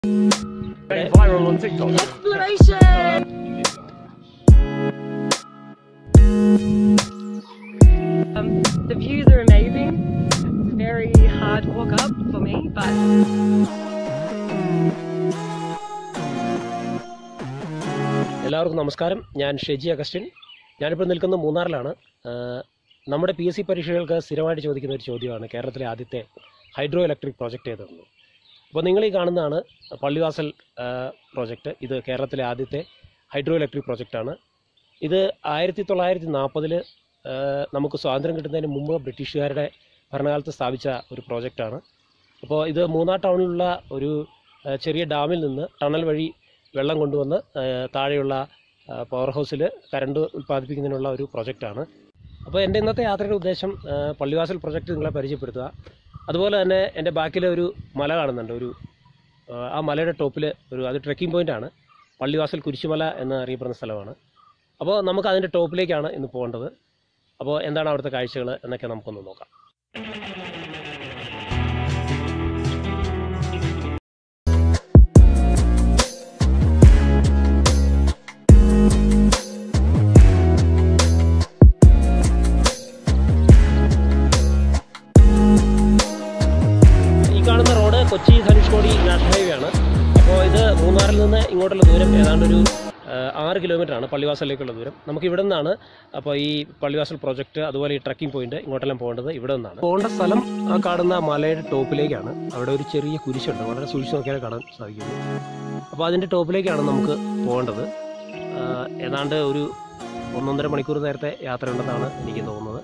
Going viral on TikTok. Exploration! Um, the views are amazing. It's a very hard walk up for me, but എല്ലാവർക്കും നമസ്കാരം ഞാൻ Sheji Augustine ഞാനിപ്പോൾ നിൽക്കുന്നത് മൂന്നാറിലാണ് ആഹ് നമ്മുടെ P S C പരീക്ഷകൾക്ക് സ്ഥിരമായിട്ട് ചോദിക്കുന്ന ഒരു ചോദ്യമാണ് കേരളത്തിലെ ആദ്യത്തെ ഹൈഡ്രോ ഇലക്ട്രിക് പ്രോജക്റ്റ് ഏതെന്ന് അപ്പോൾ നിങ്ങൾ ഈ കാണുന്നതാണ് പള്ളിവാസൽ പ്രോജക്റ്റ് ഇത് കേരളത്തിലെ ആദ്യത്തെ ഹൈഡ്രോ ഇലക്ട്രിക് പ്രോജക്റ്റാണ് ഇത് ആയിരത്തി തൊള്ളായിരത്തി നാൽപ്പതിൽ നമുക്ക് സ്വാതന്ത്ര്യം കിട്ടുന്നതിന് മുമ്പ് ബ്രിട്ടീഷുകാരുടെ ഭരണകാലത്ത് സ്ഥാപിച്ച ഒരു പ്രോജക്റ്റാണ് അപ്പോൾ ഇത് മൂന്നാർ ടൗണിലുള്ള ഒരു ആ, ചെറിയ ഡാമിൽ നിന്ന് ടണൽ വഴി വെള്ളം കൊണ്ടുവന്ന് ആ, താഴെയുള്ള ആ, പവർ ഹൗസിൽ കറണ്ട് ഉൽപ്പാദിപ്പിക്കുന്നതിനുള്ള ഒരു പ്രൊജക്റ്റാണ് അപ്പോൾ എൻ്റെ ഇന്നത്തെ യാത്രയുടെ ഉദ്ദേശം ആ, പള്ളിവാസൽ പ്രൊജക്റ്റ് നിങ്ങളെ പരിചയപ്പെടുത്തുക അതുപോലെ തന്നെ എൻ്റെ ബാക്കിൽ ഒരു മല കാണുന്നുണ്ട് ഒരു ആ, ആ മലയുടെ ടോപ്പിൽ ഒരു അത് ട്രെക്കിംഗ് പോയിൻ്റാണ് പള്ളിവാസൽ കുരിശുമല എന്ന് അറിയപ്പെടുന്ന സ്ഥലമാണ് അപ്പോൾ നമുക്ക് അതിൻ്റെ ടോപ്പിലേക്കാണ് ഇന്ന് പോകേണ്ടത് അപ്പോൾ എന്താണ് അവിടുത്തെ കാഴ്ചകൾ എന്നൊക്കെ നമുക്കൊന്ന് നോക്കാം ഈ കാണുന്ന road Kochi Dhanushkodi national highway ആണ് അപ്പോൾ ഇത് മൂന്നാറിൽ നിന്ന് ഇങ്ങോട്ടുള്ള ദൂരം ഏതാണ്ട് ഒരു ആ, ആറ് കിലോമീറ്റർ ആണ് പള്ളിവാസലിലേക്കുള്ള ദൂരം നമുക്ക് ഇവിടെ നിന്നാണ് അപ്പോൾ ഈ പള്ളിവാസൽ പ്രോജക്റ്റ് അതുപോലെ ഈ ട്രക്കിംഗ് പോയിന്റ് ഇങ്ങോട്ടെല്ലാം പോകേണ്ടത് ഇവിടെ നിന്നാണ് പോകേണ്ട സ്ഥലം ആ കാണുന്ന മലയുടെ ടോപ്പിലേക്കാണ് അവിടെ ഒരു ചെറിയ കുരിശുണ്ട് വളരെ സൂക്ഷിച്ച് നോക്കിയാൽ കാണാൻ സാധിക്കുന്നു അപ്പോൾ അതിൻ്റെ ടോപ്പിലേക്കാണ് നമുക്ക് പോകേണ്ടത് ആ, ഏതാണ്ട് ഒരു ഒന്നൊന്നര മണിക്കൂർ നേരത്തെ യാത്രയുണ്ടെന്നാണ് എനിക്ക് തോന്നുന്നത്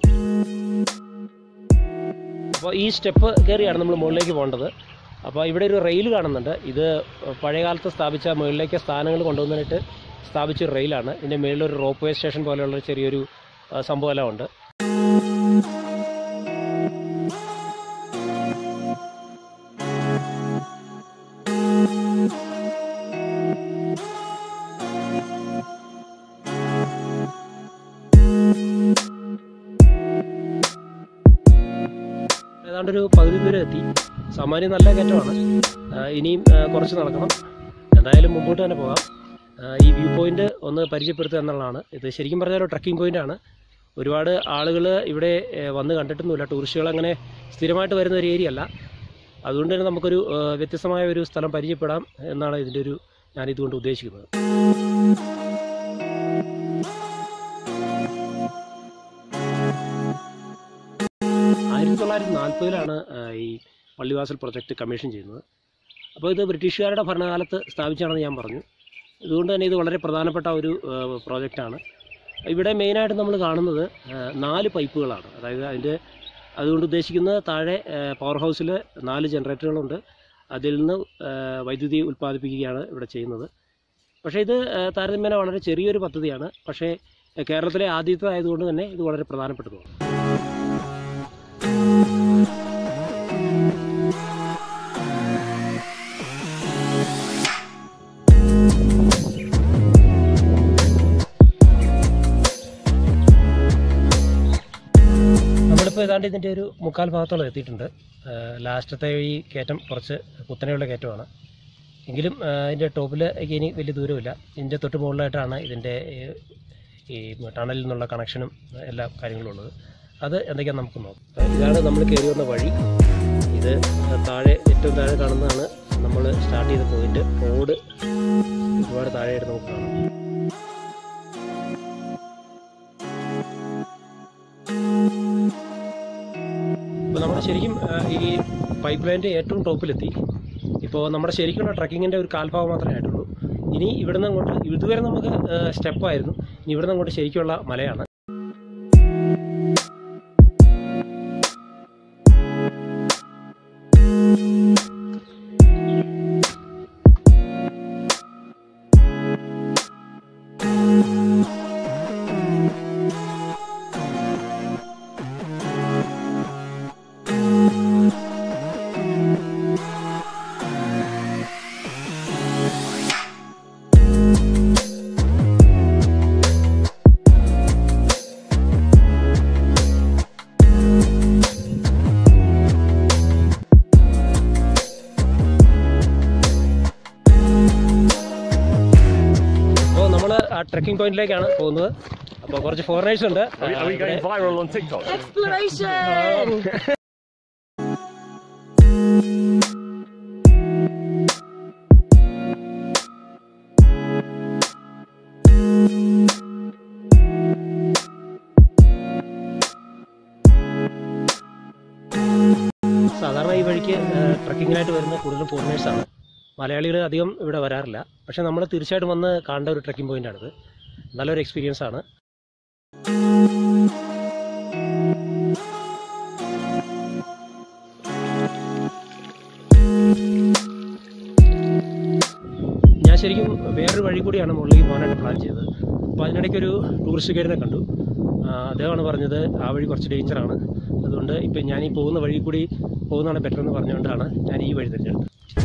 അപ്പോൾ ഈ സ്റ്റെപ്പ് കയറിയാണ് നമ്മൾ മുകളിലേക്ക് പോകേണ്ടത് അപ്പോൾ ഇവിടെ ഒരു റെയിൽ കാണുന്നുണ്ട് ഇത് പഴയ കാലത്ത് സ്ഥാപിച്ച മുകളിലേക്ക് സ്ഥാനങ്ങൾ കൊണ്ടുവന്നിട്ട് സ്ഥാപിച്ച ഒരു റെയിലാണ് ഇതിൻ്റെ മുകളിൽ ഒരു റോപ്പ് വേ സ്റ്റേഷൻ പോലെയുള്ള ഒരു ചെറിയൊരു ആ, സംഭവമെല്ലാം ഉണ്ട് ഏതാണ്ട് ഒരു പകുതി ദൂരം എത്തി സാമാന്യം നല്ല കയറ്റമാണ് ആ, ഇനിയും ആ, കുറച്ച് നടക്കണം എന്തായാലും മുമ്പോട്ട് തന്നെ പോകാം ആ, ഈ വ്യൂ പോയിന്റ് ഒന്ന് പരിചയപ്പെടുത്തുക എന്നുള്ളതാണ് ഇത് ശരിക്കും പറഞ്ഞാൽ ഒരു ട്രക്കിംഗ് പോയിന്റ് ആണ് ഒരുപാട് ആളുകൾ ഇവിടെ ഏ, വന്ന് കണ്ടിട്ടൊന്നുമില്ല ടൂറിസ്റ്റുകൾ അങ്ങനെ സ്ഥിരമായിട്ട് വരുന്ന ഒരു ഏരിയ അല്ല അതുകൊണ്ട് തന്നെ നമുക്കൊരു ആ, വ്യത്യസ്തമായ ഒരു സ്ഥലം പരിചയപ്പെടാം എന്നാണ് ഇതിൻ്റെ ഒരു ഞാൻ ഇതുകൊണ്ട് ഉദ്ദേശിക്കുന്നത് ആയിരത്തി തൊള്ളായിരത്തി നാൽപ്പതിലാണ് ഈ പള്ളിവാസൽ പ്രൊജക്റ്റ് കമ്മീഷൻ ചെയ്യുന്നത് അപ്പോൾ ഇത് ബ്രിട്ടീഷുകാരുടെ ഭരണകാലത്ത് സ്ഥാപിച്ചാണെന്ന് ഞാൻ പറഞ്ഞു ഇതുകൊണ്ട് തന്നെ ഇത് വളരെ പ്രധാനപ്പെട്ട ഒരു പ്രോജക്റ്റാണ് ഇവിടെ മെയിനായിട്ട് നമ്മൾ കാണുന്നത് ആ, നാല് പൈപ്പുകളാണ് അതായത് അതിൻ്റെ അതുകൊണ്ട് ഉദ്ദേശിക്കുന്നത് താഴെ പവർ ഹൗസിൽ നാല് ജനറേറ്ററുകളുണ്ട് അതിൽ നിന്ന് ആ, വൈദ്യുതി ഉൽപ്പാദിപ്പിക്കുകയാണ് ഇവിടെ ചെയ്യുന്നത് പക്ഷേ ഇത് ആ, താരതമ്യേന വളരെ ചെറിയൊരു പദ്ധതിയാണ് പക്ഷേ കേരളത്തിലെ ആദ്യത്തെ ആയതുകൊണ്ട് തന്നെ ഇത് വളരെ പ്രധാനപ്പെട്ടതുമാണ് നമ്മളിപ്പോൾ ഏതാണ്ട് ഇതിൻ്റെ ഒരു മുക്കാൽ ഭാഗത്തോളം എത്തിയിട്ടുണ്ട് ലാസ്റ്റത്തെ ഈ കയറ്റം കുറച്ച് കുത്തനെയുള്ള കയറ്റമാണ് എങ്കിലും ആ, ഇതിൻ്റെ ടോപ്പിലേക്ക് ഇനി വലിയ ദൂരമില്ല ഇതിൻ്റെ തൊട്ട് മുകളിലായിട്ടാണ് ഇതിൻ്റെ ഈ- ഈ ടണലിൽ നിന്നുള്ള കണക്ഷനും എല്ലാ കാര്യങ്ങളും ഉള്ളത് അത് എന്തൊക്കെയാണെന്ന് നമുക്ക് നോക്കാം ഇതാണ് നമ്മൾ കയറി വന്ന വഴി ഇത് താഴെ ഏറ്റവും താഴെ കാണുന്നതാണ് നമ്മൾ സ്റ്റാർട്ട് ചെയ്ത പോയിന്റ് റോഡ് ഒരുപാട് താഴെയായിട്ട് നമുക്ക് കാണാം ഇപ്പോൾ നമ്മൾ ശരിക്കും ആ, ഈ പൈപ്പ് ലൈൻ്റെ ഏറ്റവും ടോപ്പിലെത്തി ഇപ്പോൾ നമ്മുടെ ശരിക്കുള്ള ട്രക്കിങ്ങിൻ്റെ ഒരു കാൽഭാഗം മാത്രമേ ആയിട്ടുള്ളൂ ഇനി ഇവിടുന്ന് അങ്ങോട്ട് ഇതുവരെ നമുക്ക് സ്റ്റെപ്പായിരുന്നു ഇനി ഇവിടുന്ന് അങ്ങോട്ട് ശരിക്കുള്ള മലയാണ് ആ ട്രെക്കിംഗ് പോയിന്റിലേക്കാണ് പോകുന്നത് അപ്പോൾ കുറച്ച് ഫോറിനേഴ്സ് ഉണ്ട് Are we, are we going viral on TikTok? Exploration! സാധാരണ ഈ വഴിക്ക് ട്രക്കിങ്ങിനായിട്ട് വരുന്ന കൂടുതലും ഫോറിനേഴ്സാണ് മലയാളികൾ അധികം ഇവിടെ വരാറില്ല പക്ഷേ നമ്മൾ തീർച്ചയായിട്ടും വന്ന് കാണേണ്ട ഒരു ട്രക്കിംഗ് പോയിന്റാണിത് നല്ലൊരു എക്സ്പീരിയൻസ് ആണ് ഞാൻ ശരിക്കും വേറൊരു വഴി കൂടിയാണ് മുകളിലേക്ക് പോകാനായിട്ട് പ്ലാൻ ചെയ്തത് അപ്പോൾ അതിനിടയ്ക്ക് ഒരു ടൂറിസ്റ്റ് ഗൈഡിനെ കണ്ടു ആ, അദ്ദേഹമാണ് പറഞ്ഞത് ആ വഴി കുറച്ച് ഡേഞ്ചറാണ് അതുകൊണ്ട് ഇപ്പം ഞാൻ ഈ പോകുന്ന വഴി കൂടി പോകുന്നതാണ് ബെറ്റർ എന്ന് പറഞ്ഞുകൊണ്ടാണ് ഞാൻ ഈ വഴി തിരഞ്ഞെടുത്തത്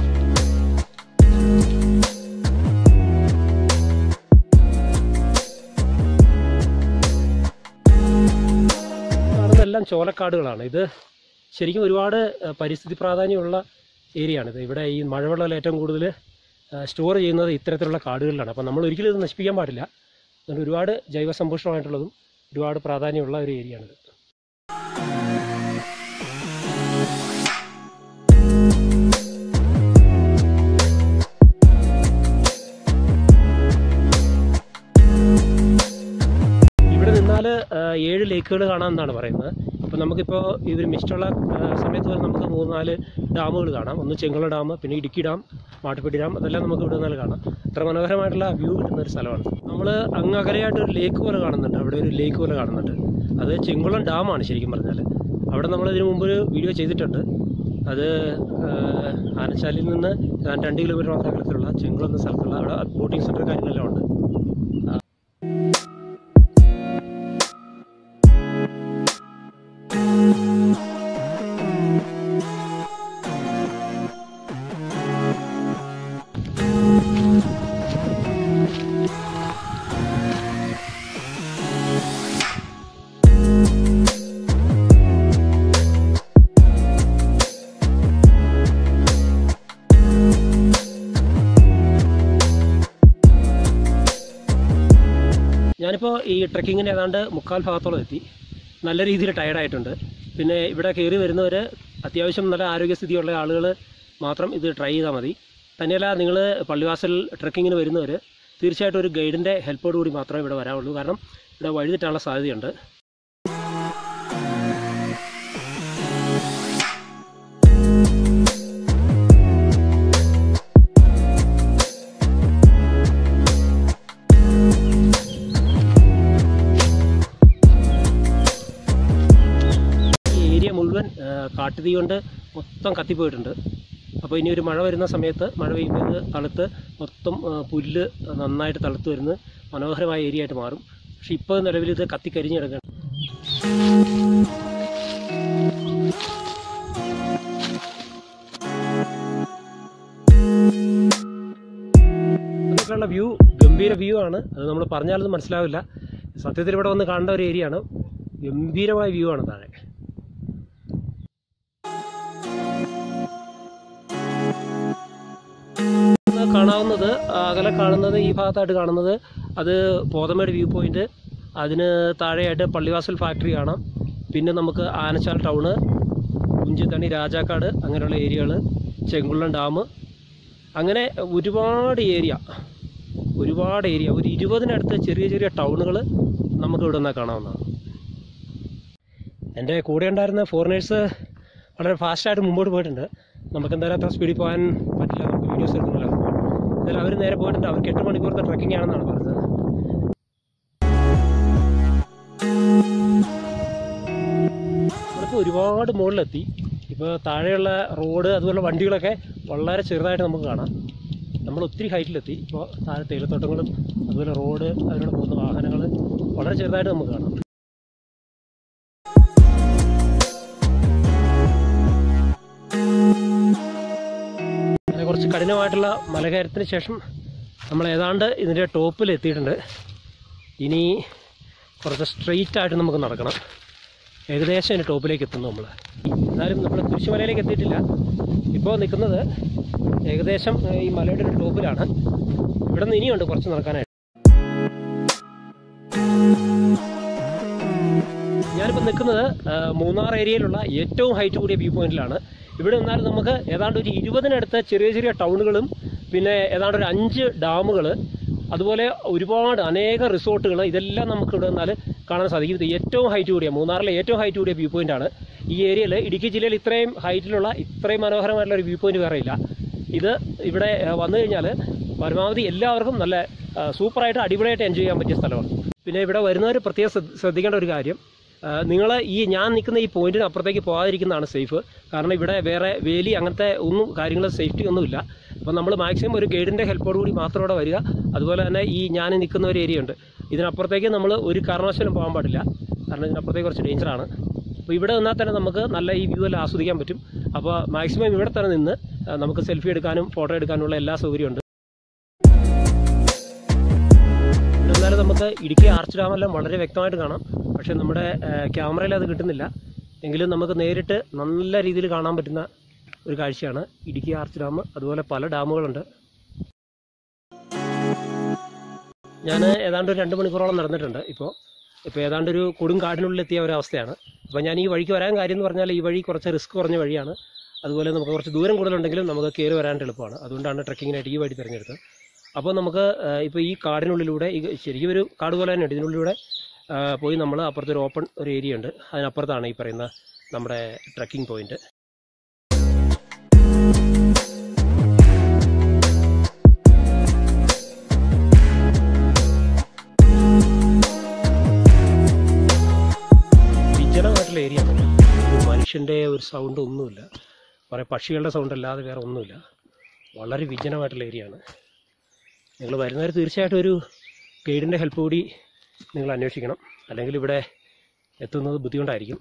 കാണുന്നതെല്ലാം ചോലക്കാടുകളാണ് ഇത് ശരിക്കും ഒരുപാട് ആ, പരിസ്ഥിതി പ്രാധാന്യമുള്ള ഏരിയയാണിത് ഇവിടെ ഈ മഴവെള്ളം ഏറ്റവും കൂടുതൽ സ്റ്റോർ ചെയ്യുന്നത് ഇത്തരത്തിലുള്ള കാടുകളിലാണ് അപ്പോൾ നമ്മൾ ഒരിക്കലും ഇത് നശിപ്പിക്കാൻ പാടില്ല അതുകൊണ്ട് ഒരുപാട് ജൈവസമ്പുഷ്ടമായിട്ടുള്ളതും ഒരുപാട് പ്രാധാന്യമുള്ള ഒരു ഏരിയയാണിത് ഇവിടെ നിന്നാൽ ഏഴ് ലേക്കുകൾ കാണാമെന്നാണ് പറയുന്നത് അപ്പോൾ നമുക്കിപ്പോൾ ഇവർ മിസ്റ്റുള്ള സമയത്ത് വരെ നമുക്ക് മൂന്ന് നാല് ഡാമുകൾ കാണാം ഒന്ന് ചെങ്കുള ഡാം പിന്നെ ഇടുക്കി ഡാം മാട്ടുപ്പെട്ടി ഡാം അതെല്ലാം നമുക്ക് ഇവിടെ നിന്നാൽ കാണാം അത്ര മനോഹരമായിട്ടുള്ള വ്യൂ കിട്ടുന്ന ഒരു സ്ഥലമാണ് നമ്മൾ അങ്ങ് അകലെയായിട്ട് ഒരു ലേക്ക് പോലെ കാണുന്നുണ്ട് അവിടെ ഒരു ലേക്ക് പോലെ കാണുന്നുണ്ട് അത് ചെങ്കുളം ഡാമാണ് ശരിക്കും പറഞ്ഞാൽ അവിടെ നമ്മൾ ഇതിനു മുമ്പ് ഒരു വീഡിയോ ചെയ്തിട്ടുണ്ട് അത് ആ, ആനച്ചാലിൽ നിന്ന് ഏതാണ്ട് രണ്ട് കിലോമീറ്റർ മാത്രം അകലത്തിലുള്ള ചെങ്കുളം എന്ന സ്ഥലത്തുള്ള അവിടെ ബോട്ടിംഗ് സെൻറ്റർ കാര്യങ്ങളെല്ലാം ഉണ്ട് ഞാനിപ്പോൾ ഈ ട്രെക്കിങ്ങിന് ഏതാണ്ട് മുക്കാൽ ഭാഗത്തോളം എത്തി നല്ല രീതിയിൽ ടയർഡായിട്ടുണ്ട് പിന്നെ ഇവിടെ കയറി വരുന്നവർ അത്യാവശ്യം നല്ല ആരോഗ്യസ്ഥിതിയുള്ള ആളുകൾ മാത്രം ഇത് ട്രൈ ചെയ്താൽ മതി തന്നെയല്ല നിങ്ങൾ പള്ളിവാസൽ ട്രെക്കിങ്ങിന് വരുന്നവർ തീർച്ചയായിട്ടും ഒരു ഗൈഡിൻ്റെ ഹെൽപ്പോട് കൂടി മാത്രമേ ഇവിടെ വരാവുള്ളൂ കാരണം ഇവിടെ വഴിതെറ്റാനുള്ള സാധ്യതയുണ്ട് ഈ ഏരിയ മുഴുവൻ ആ, കാട്ടുതീ കൊണ്ട് മൊത്തം കത്തിപ്പോയിട്ടുണ്ട് അപ്പോൾ ഇനി ഒരു മഴ വരുന്ന സമയത്ത് മഴ പെയ്യുമ്പോൾ ഇത് തളുത്ത് മൊത്തം ആ, പുല്ല് നന്നായിട്ട് തളുത്ത് വരുന്ന മനോഹരമായ ഏരിയ ആയിട്ട് മാറും പക്ഷെ ഇപ്പോൾ നിലവിൽ ഇത് കത്തി കരിഞ്ഞ് കിടക്കുകയാണ് അതൊക്കെയുള്ള വ്യൂ ഗംഭീര വ്യൂ ആണ് അത് നമ്മൾ പറഞ്ഞാലൊന്നും മനസ്സിലാവില്ല സത്യത്തിൽ ഇവിടെ വന്ന് കാണേണ്ട ഒരു ഏരിയ ആണ് ഗംഭീരമായ വ്യൂ ആണ് താഴെ ഇന്ന് കാണാവുന്നത് അകലെ കാണുന്നത് ഈ ഭാഗത്തായിട്ട് കാണുന്നത് അത് പോതമേട് വ്യൂ പോയിന്റ് അതിന് താഴെയായിട്ട് പള്ളിവാസൽ ഫാക്ടറി കാണാം പിന്നെ നമുക്ക് ആനച്ചാൽ ടൗണ് കുഞ്ചിത്തണി രാജാക്കാട് അങ്ങനെയുള്ള ഏരിയകൾ ചെങ്കുള്ളം ഡാം അങ്ങനെ ഒരുപാട് ഏരിയ ഒരുപാട് ഏരിയ ഒരു ഇരുപതിനടുത്ത് ചെറിയ ചെറിയ ടൗണുകൾ നമുക്ക് ഇവിടെ നിന്നാൽ കാണാവുന്നതാണ് എൻ്റെ കൂടെ ഉണ്ടായിരുന്ന ഫോറിനേഴ്സ് വളരെ ഫാസ്റ്റായിട്ട് മുമ്പോട്ട് പോയിട്ടുണ്ട് നമുക്ക് എന്തായാലും അത്ര സ്പീഡിൽ പോകാൻ പറ്റില്ല നമുക്ക് വീഡിയോസ് എടുക്കണമല്ലോ എന്തായാലും അവർ നേരെ പോയിട്ടുണ്ട് അവർക്ക് എട്ട് മണിക്കൂറത്തെ ട്രക്കിംഗ് ആണെന്നാണ് പറഞ്ഞത് നമ്മളിപ്പോൾ ഒരുപാട് മുകളിലെത്തി ഇപ്പോൾ താഴെയുള്ള റോഡ് അതുപോലെ വണ്ടികളൊക്കെ വളരെ ചെറുതായിട്ട് നമുക്ക് കാണാം നമ്മൾ ഒത്തിരി ഹൈറ്റിലെത്തി ഇപ്പോൾ താഴെ തേയിലത്തോട്ടങ്ങളും അതുപോലെ റോഡ് അതിലൂടെ പോകുന്ന വാഹനങ്ങൾ വളരെ ചെറുതായിട്ട് നമുക്ക് കാണാം അങ്ങനെ കുറച്ച് കഠിനമായിട്ടുള്ള മലകയറ്റത്തിന് ശേഷം നമ്മൾ ഏതാണ്ട് ഇതിൻ്റെ ടോപ്പിൽ എത്തിയിട്ടുണ്ട് ഇനി കുറച്ച് സ്ട്രെയിറ്റ് ആയിട്ട് നമുക്ക് നടക്കണം ഏകദേശം അതിൻ്റെ ടോപ്പിലേക്ക് എത്തുന്നു നമ്മൾ എന്നാലും നമ്മൾ കുരിശുമലയിലേക്ക് എത്തിയിട്ടില്ല ഇപ്പോൾ നിൽക്കുന്നത് ഏകദേശം ഏഹ്, ഈ മലയുടെ ഒരു ടോപ്പിലാണ് ഇവിടെ നിന്ന് ഇനിയുണ്ട് കുറച്ച് നടക്കാനായിട്ട് ഞാനിപ്പോൾ നിൽക്കുന്നത് ആ, മൂന്നാർ ഏരിയയിലുള്ള ഏറ്റവും ഹൈറ്റ് കൂടിയ വ്യൂ പോയിന്റിലാണ് ഇവിടെ നിന്നാൽ നമുക്ക് ഏതാണ്ട് ഒരു ഇരുപതിനടുത്ത് ചെറിയ ചെറിയ ടൗണുകളും പിന്നെ ഏതാണ്ട് ഒരു അഞ്ച് ഡാമുകൾ അതുപോലെ ഒരുപാട് അനേക റിസോർട്ടുകൾ ഇതെല്ലാം നമുക്ക് ഇവിടെ നിന്നാൽ കാണാൻ സാധിക്കും ഇത് ഏറ്റവും ഹൈറ്റ് കൂടിയ മൂന്നാറിലെ ഏറ്റവും ഹൈറ്റ് കൂടിയ വ്യൂ പോയിന്റാണ് ഈ ഏരിയയിൽ ഇടുക്കി ജില്ലയിൽ ഇത്രയും ഹൈറ്റിലുള്ള ഇത്രയും മനോഹരമായിട്ടുള്ള ഒരു വ്യൂ പോയിന്റ് വേറെ ഇല്ല ഇത് ഇവിടെ ആ, വന്നു കഴിഞ്ഞാൽ പരമാവധി എല്ലാവർക്കും നല്ല ആ, സൂപ്പറായിട്ട് അടിപൊളിയായിട്ട് എൻജോയ് ചെയ്യാൻ പറ്റിയ സ്ഥലമാണ് പിന്നെ ഇവിടെ വരുന്നവർ പ്രത്യേകം ശ്രദ്ധ- ശ്രദ്ധിക്കേണ്ട ഒരു കാര്യം നിങ്ങൾ ഈ ഞാൻ നിൽക്കുന്ന ഈ പോയിന്റിന് അപ്പുറത്തേക്ക് പോകാതിരിക്കുന്നതാണ് സേഫ് കാരണം ഇവിടെ വേറെ വേലി അങ്ങനത്തെ ഒന്നും കാര്യങ്ങൾ സേഫ്റ്റി ഒന്നുമില്ല അപ്പോൾ നമ്മൾ മാക്സിമം ഒരു ഗൈഡിൻ്റെ ഹെൽപ്പോട് കൂടി മാത്രം ഇവിടെ വരിക അതുപോലെ തന്നെ ഈ ഞാൻ നിൽക്കുന്ന ഒരു ഏരിയ ഉണ്ട് ഇതിനപ്പുറത്തേക്ക് നമ്മൾ ഒരു കാരണവശാലും പോകാൻ പാടില്ല കാരണം ഇതിനപ്പുറത്തേക്ക് കുറച്ച് ഡേഞ്ചറാണ് അപ്പോൾ ഇവിടെ നിന്നാൽ തന്നെ നമുക്ക് നല്ല ഈ വ്യൂ എല്ലാം ആസ്വദിക്കാൻ പറ്റും അപ്പോൾ മാക്സിമം ഇവിടെ തന്നെ നിന്ന് ആ, നമുക്ക് സെൽഫി എടുക്കാനും ഫോട്ടോ എടുക്കാനുള്ള എല്ലാ സൗകര്യമുണ്ട് എന്നാലും നമുക്ക് ഇടുക്കി ആർച്ച് ഡാമെല്ലാം വളരെ വ്യക്തമായിട്ട് കാണാം പക്ഷേ നമ്മുടെ ക്യാമറയിൽ അത് കിട്ടുന്നില്ല എങ്കിലും നമുക്ക് നേരിട്ട് നല്ല രീതിയിൽ കാണാൻ പറ്റുന്ന ഒരു കാഴ്ചയാണ് ഇടുക്കി ആർച്ച് ഡാം അതുപോലെ പല ഡാമുകളുണ്ട് ഞാൻ ഏതാണ്ട് ഒരു രണ്ട് മണിക്കൂറോളം നടന്നിട്ടുണ്ട് ഇപ്പോൾ ഇപ്പോൾ ഏതാണ്ട് ഒരു കൊടും കാടിനുള്ളിൽ എത്തിയ ഒരവസ്ഥയാണ് അപ്പോൾ ഞാൻ ഈ വഴിക്ക് വരാൻ കാര്യം എന്ന് പറഞ്ഞാൽ ഈ വഴി കുറച്ച് റിസ്ക് കുറഞ്ഞ വഴിയാണ് അതുപോലെ നമുക്ക് കുറച്ച് ദൂരം കൂടുതലുണ്ടെങ്കിലും നമുക്ക് കയറി വരാനായിട്ട് എളുപ്പമാണ് അതുകൊണ്ടാണ് ട്രക്കിങ്ങിനായിട്ട് ഈ വഴി തിരഞ്ഞെടുത്തത് അപ്പോൾ നമുക്ക് ഇപ്പോൾ ഈ കാടിനുള്ളിലൂടെ ഈ ശരിക്കും ഒരു കാട് പോലെ തന്നെയുണ്ട് ഇതിനുള്ളിലൂടെ ആ, പോയി നമ്മൾ അപ്പുറത്തൊരു ഓപ്പൺ ഒരു ഏരിയ ഉണ്ട് അതിനപ്പുറത്താണ് ഈ പറയുന്ന നമ്മുടെ ട്രക്കിംഗ് പോയിന്റ് വിജനമായിട്ടുള്ള ഏരിയ ആണ് ഒരു മനുഷ്യൻ്റെ ഒരു സൗണ്ട് ഒന്നുമില്ല കുറേ പക്ഷികളുടെ സൗണ്ട് അല്ലാതെ വേറെ ഒന്നുമില്ല വളരെ വിജനമായിട്ടുള്ള ഏരിയ ആണ് നിങ്ങൾ വരുന്നവർ തീർച്ചയായിട്ടും ഒരു ഗൈഡിൻ്റെ ഹെൽപ്പ് കൂടി നിങ്ങൾ അന്വേഷിക്കണം അല്ലെങ്കിൽ ഇവിടെ എത്തുന്നത് ബുദ്ധിമുട്ടായിരിക്കും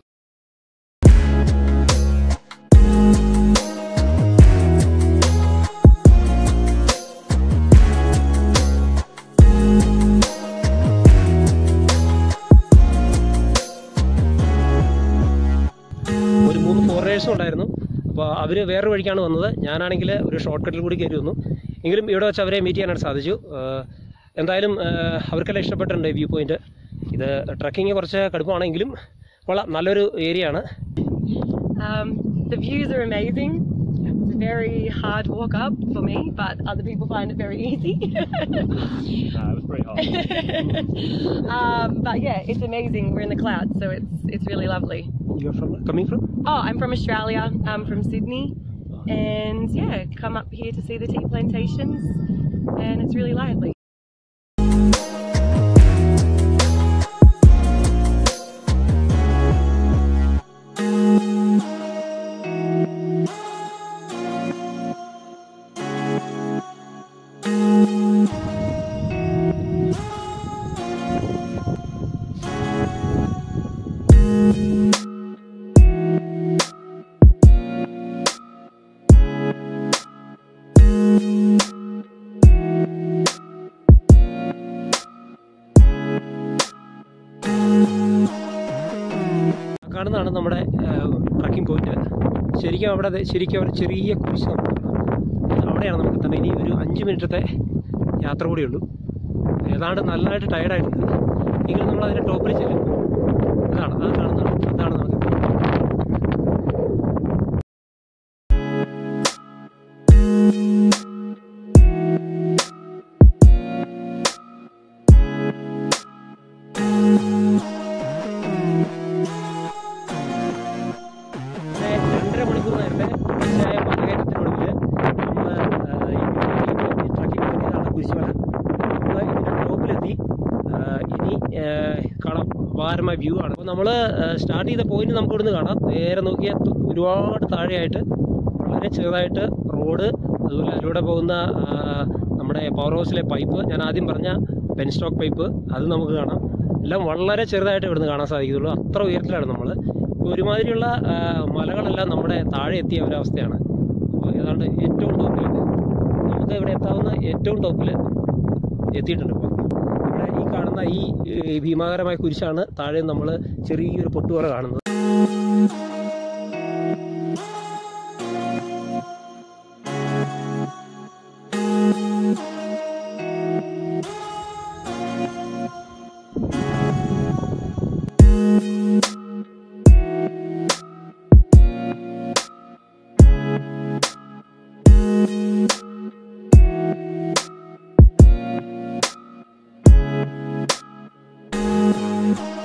ഒരു മൂന്ന് ഫോറിനേഴ്സും ഉണ്ടായിരുന്നു അപ്പോൾ അവർ വേറൊരു വഴിക്കാണ് വന്നത് ഞാനാണെങ്കിൽ ഒരു ഷോർട്ട് കട്ടിൽ കൂടി കയറി വന്നു എങ്കിലും ഇവിടെ വെച്ച് അവരെ മീറ്റ് ചെയ്യാനായിട്ട് സാധിച്ചു ആഹ് എന്തായാലും ആഹ് അവർക്കെല്ലാം ഇഷ്ടപ്പെട്ടിട്ടുണ്ട് വ്യൂ പോയിന്റ് ഇത് ട്രക്കിങ് കുറച്ച് കടുപ്പമാണെങ്കിലും കൊള്ളാം നല്ലൊരു ഏരിയ ആണ് Um, the views are amazing. It's a very hard walk up for me, but other people find it very easy. Nah, it was pretty hot. um, but yeah, it's amazing. We're in the clouds, so it's it's really lovely. You are from coming from Oh, I'm from Australia. I'm from Sydney, and yeah, come up here to see the tea plantations, and it's really lively. കാണുന്നതാണ് നമ്മുടെ trekking point ശരിക്കും അവിടെ ദേ ശരിക്കും ഒരു ചെറിയ കുരിശ് നമുക്ക് കാണാം. അവിടെയാണ് നമുക്ക് എത്തേണ്ടത് ഇനി ഒരു അഞ്ച് മിനിറ്റത്തെ യാത്ര കൂടിയേ ഉള്ളൂ ഏതാണ്ട് നല്ലതായിട്ട് ടയർഡായിട്ടുണ്ട് എങ്കിലും നമ്മൾ അതിൻ്റെ ടോപ്പിൽ ചെല്ലും ഇതാണ് അത് കാണുന്നതാണ് ഇതാണ് നമുക്ക് പിന്നെ രണ്ടര മണിക്കൂർ നേരത്തെ തുടർച്ചയായ മലകയറ്റത്തിനൊടുവിൽ നമ്മൾ ഈ ട്രക്കിംഗ് പറ്റിയതാണ് കുരിശുമല നമ്മൾ ഇതിൻ്റെ ടോപ്പിലെത്തി ആ, ഇനി ആ, കാണാം അപാരമായ വ്യൂ ആണ് അപ്പോൾ നമ്മൾ സ്റ്റാർട്ട് ചെയ്ത പോയിന്റ് നമുക്ക് ഇവിടുന്ന് കാണാം നേരെ നോക്കിയാൽ തു- ഒരുപാട് താഴെയായിട്ട് വളരെ ചെറുതായിട്ട് റോഡ് അതുപോലെ അതിലൂടെ പോകുന്ന ആ, നമ്മുടെ പവർ ഹൗസിലെ പൈപ്പ് ഞാൻ ആദ്യം പറഞ്ഞ പെൻ സ്റ്റോക്ക് പൈപ്പ് അത് നമുക്ക് കാണാം എല്ലാം വളരെ ചെറുതായിട്ട് ഇവിടുന്ന് കാണാൻ സാധിക്കുള്ളൂ അത്ര ഉയരത്തിലാണ് നമ്മൾ ഒരുമാതിരിയുള്ള ആ, മലകളെല്ലാം നമ്മുടെ താഴെ എത്തിയ ഒരവസ്ഥയാണ് അപ്പോൾ ഏതാണ്ട് ഏറ്റവും ടോപ്പിൽ നമുക്ക് ഇവിടെ എത്താവുന്ന ഏറ്റവും ടോപ്പിൽ എത്തിയിട്ടുണ്ട് ഇപ്പോൾ ഇവിടെ ഈ കാണുന്ന ഈ ഈ ഭീമാകരമായ കുരിശാണ് താഴെ നമ്മൾ ചെറിയൊരു പൊട്ടുപോലെ കാണുന്നത് you.